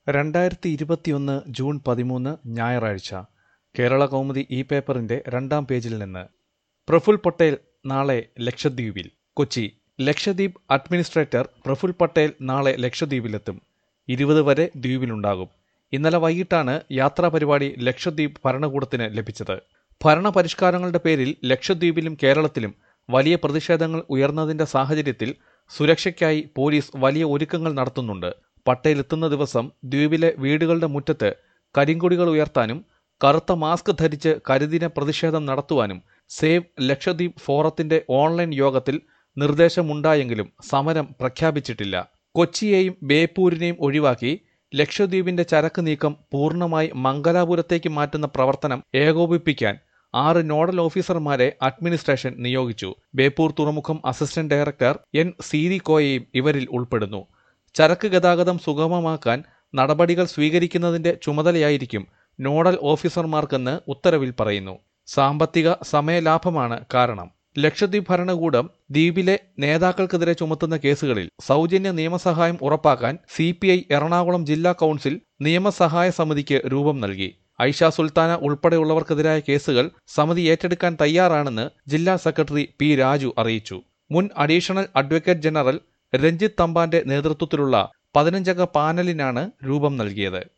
രണ്ടായിരത്തി ഇരുപത്തിയൊന്ന് ജൂൺ പതിമൂന്ന് ഞായറാഴ്ച കേരള കൗമുദി ഈ പേപ്പറിന്റെ രണ്ടാം പേജിൽ നിന്ന് പ്രഫുൽ പട്ടേൽ നാളെ ലക്ഷദ്വീപിൽ കൊച്ചി ലക്ഷദ്വീപ് അഡ്മിനിസ്ട്രേറ്റർ പ്രഫുൽ പട്ടേൽ നാളെ ലക്ഷദ്വീപിലെത്തും ഇരുപത് വരെ ദ്വീപിലുണ്ടാകും ഇന്നലെ വൈകിട്ടാണ് യാത്രാ പരിപാടി ലക്ഷദ്വീപ് ഭരണകൂടത്തിന് ലഭിച്ചത് ഭരണപരിഷ്കാരങ്ങളുടെ പേരിൽ ലക്ഷദ്വീപിലും കേരളത്തിലും വലിയ പ്രതിഷേധങ്ങൾ ഉയർന്നതിന്റെ സാഹചര്യത്തിൽ സുരക്ഷയ്ക്കായി പോലീസ് വലിയ ഒരുക്കങ്ങൾ നടത്തുന്നുണ്ട് പട്ടേൽ എത്തുന്ന ദിവസം ദ്വീപിലെ വീടുകളുടെ മുറ്റത്ത് കരിങ്കൊടികൾ ഉയർത്താനും കറുത്ത മാസ്ക് ധരിച്ച് കരിദിന പ്രതിഷേധം നടത്തുവാനും സേവ് ലക്ഷദ്വീപ് ഫോറത്തിന്റെ ഓൺലൈൻ യോഗത്തിൽ നിർദ്ദേശമുണ്ടായെങ്കിലും സമരം പ്രഖ്യാപിച്ചിട്ടില്ല കൊച്ചിയെയും ബേപ്പൂരിനെയും ഒഴിവാക്കി ലക്ഷദ്വീപിന്റെ ചരക്ക് നീക്കം പൂർണ്ണമായി മംഗലാപുരത്തേക്ക് മാറ്റുന്ന പ്രവർത്തനം ഏകോപിപ്പിക്കാൻ ആറ് നോഡൽ ഓഫീസർമാരെ അഡ്മിനിസ്ട്രേഷൻ നിയോഗിച്ചു ബേപ്പൂർ തുറമുഖം അസിസ്റ്റന്റ് ഡയറക്ടർ എൻ സീരി കോയയും ഇവരിൽ ഉൾപ്പെടുന്നു ചരക്ക് ഗതാഗതം സുഗമമാക്കാൻ നടപടികൾ സ്വീകരിക്കുന്നതിന്റെ ചുമതലയായിരിക്കും നോഡൽ ഓഫീസർമാർക്കെന്ന് ഉത്തരവിൽ പറയുന്നു സാമ്പത്തിക സമയലാഭമാണ് കാരണം ലക്ഷദ്വീപ് ഭരണകൂടം ദ്വീപിലെ നേതാക്കൾക്കെതിരെ ചുമത്തുന്ന കേസുകളിൽ സൗജന്യ നിയമസഹായം ഉറപ്പാക്കാൻ സി പി ഐ എറണാകുളം ജില്ലാ കൗൺസിൽ നിയമസഹായ സമിതിക്ക് രൂപം നൽകി ഐഷ സുൽത്താന ഉൾപ്പെടെയുള്ളവർക്കെതിരായ കേസുകൾ സമിതി ഏറ്റെടുക്കാൻ തയ്യാറാണെന്ന് ജില്ലാ സെക്രട്ടറി പി രാജു അറിയിച്ചു മുൻ അഡീഷണൽ അഡ്വക്കേറ്റ് ജനറൽ രഞ്ജിത്ത് തമ്പാന്റെ നേതൃത്വത്തിലുള്ള പതിനഞ്ചംഗ പാനലിനാണ് രൂപം നൽകിയത്